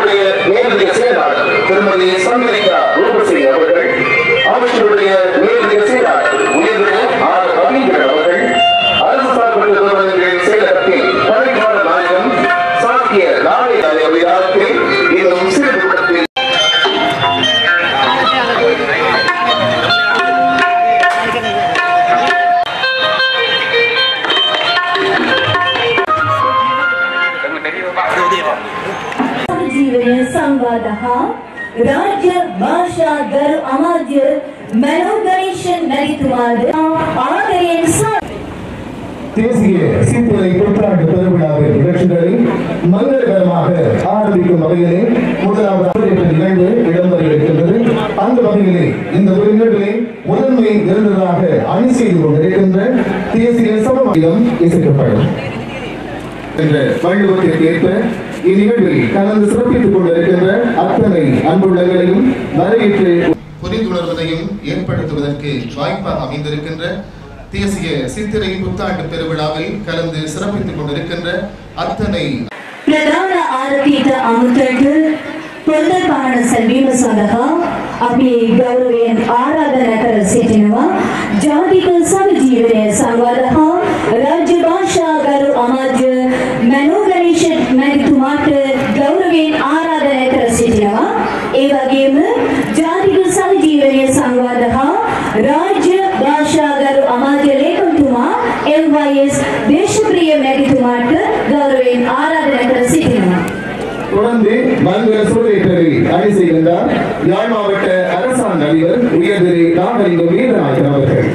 அமைச்சருடைய நேரடிய செயலாளர் திருமதி சந்திரிகா ரூபசிங் அவர்கள் அமைச்சருடைய நேரடிய செயலாளர் உயர்ந்த ஆர் ரவீந்திரன் அவர்கள் அரசு சார்பற்ற நிறுவனங்களின் செயலகத்தில் பணிக்கால நாயகம் சாக்கிய நாளை விழாவில் இன்னும் சிறு நிமிடத்தில் ජීවනය සංවාද හා රාජ්‍ය භාෂා ගරු අමාත්‍ය මැනෝගනේෂන් මැතිතුමාද ආදරයෙන් සා தேசிய சீர்திருத்த புத்தாண்டு பெருவிழாவின் நிகழ்ச்சிகளை மங்களகரமாக ஆரம்பிக்கும் வகையிலே முதலாவது நிகழ்வு இடம்பெற இருக்கின்றது அந்த வகையிலே இந்த ஒரு நிகழ்விலே முதன்மை விருந்ததாக அணி செய்து கொண்டிருக்கின்ற தேசிய சமமாயம் இசைக்கப்படும் என்ற வள்ளுவத்திற்கு ஏற்ப இந்நிகழ்வில் கலந்து சிறப்பித்துக் கொண்டிருக்கின்ற அத்தனை அன்புள்ளங்களையும் வரவேற்று புரிந்துணர்வதையும் ஏற்படுத்துவதற்கு வாய்ப்பாக அமைந்திருக்கின்ற தேசிய சித்திரை புத்தாண்டு பெருவிழாவில் கலந்து சிறப்பித்துக் கொண்டிருக்கின்ற அத்தனை ප්‍රධාන ආරතියට අමුතට පොල්ද පහන සැලවීම සඳහා අපි ගෞරවයෙන් ආරාධනා කර සිටිනවා ජාතික සමජීවනය සංවාද හා රාජ්‍ය භාෂා ගරු අමාත්‍ය මැනෝ ගණේෂ මැතිතුමාට ගෞරවයෙන් ආරාධනා කර සිටිනවා ඒ වගේම ජාතික සමජීවනය සංවාද හා රාජ්‍ය භාෂා ගරු අමාත්‍ය ලේකම්තුමා MYS දේශප්‍රිය මැතිතුමාට ගෞරවයෙන් ආරාධනා කර සිටිනවා தொடர்ந்து மங்கள சூழலை அணி செய்கின்றார் யாழ் மாவட்ட அரசாங்க அதிபர் உயர்திரு நாகலிங்கம் வீரநாயகன் அவர்கள்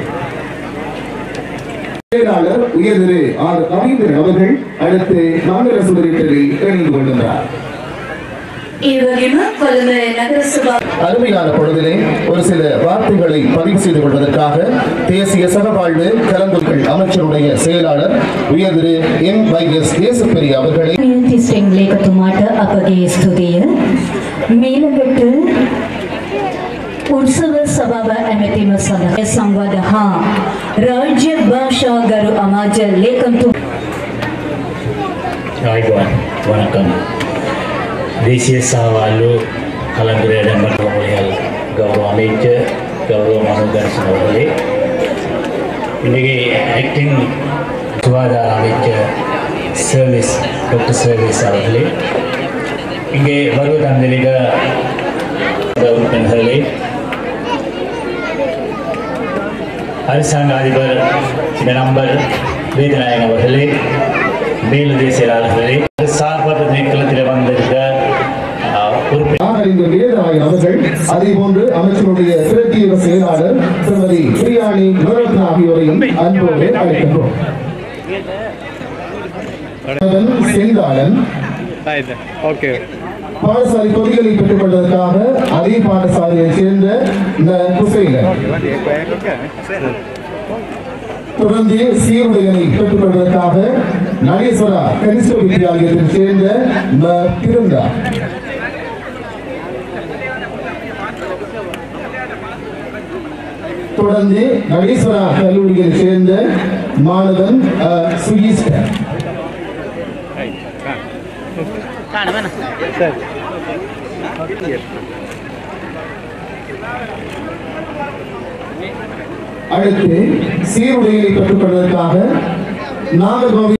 செயலாளர் உயர்திரு ஆர் ரவீந்திரன் அவர்கள் அடுத்து மங்கள சூழலில் இணைந்து கொள்கின்றார் ඒ වගේම කොළඹ නගර සභා அருமையான பொழுதிலே ஒரு சில வார்த்தைகளை பதிவு செய்து கொள்வதற்காக தேசிய சகவாழ்வு கலந்துகள் அமைச்சருடைய செயலாளர் உயர்திரு எம் வை எஸ் தேசப்பெரிய அவர்களை තිස්ටෙන් ලේකතුමාට අපගේ ස්තුතිය මීළඟට උත්සව සභාව ඇමැතිම සඳහා සංවාද හා රාජ්‍ය භාෂා ගරු අමාත්‍ය ලේකම්තු ஆய்வான் வணக்கம் தேசிய சவாலு கலந்துரை இடம்பெற்ற மொழிகள் கௌரவ அமைச்சர் கௌரவ மனோகரசன் அவர்களே இன்றைக்கு ஆக்டிங் சுகாதார அமைச்சர் சர்வீஸ் டாக்டர் சர்வீஸ் அவர்களே இங்கே வருவது அந்த உறுப்பினர்களே அரசாங்க அதிபர் நம்பர் வேதநாயகன் அவர்களே மேலதிக செயலாளர்களே சார்பற்ற திணைக்களத்தில் வந்திருக்க ஆஹ், உறுப்பினர் நாகலிங்கம் வீரநாயகன் அவர்கள் அதே போன்று அமைச்சருடைய பிரத்யேக செயலாளர் திருமதி பிரியாணி நுரத்னா ஆகியோரையும் அன்போடு அழைக்கின்றோம் கணவன் செந்தாளன் ஓகே பாடசாலை பொதிகளை பெற்றுக் கொள்வதற்காக அதே பாடசாலையைச் சேர்ந்த இந்த குசைலன் தொடர்ந்து சீருடைகளை பெற்றுக் கொள்வதற்காக நகேஸ்வரா கனிஷ்ட வித்யாலயத்தைச் சேர்ந்த ம. திருந்தா தொடர்ந்து நகேஸ்வரா கல்லூரியில் சேர்ந்த மாணவன் அ, சுகீஸ்கர் அடுத்து சீருடைகளை பெற்றுக் கொள்வதற்காக நாகர்கோவில்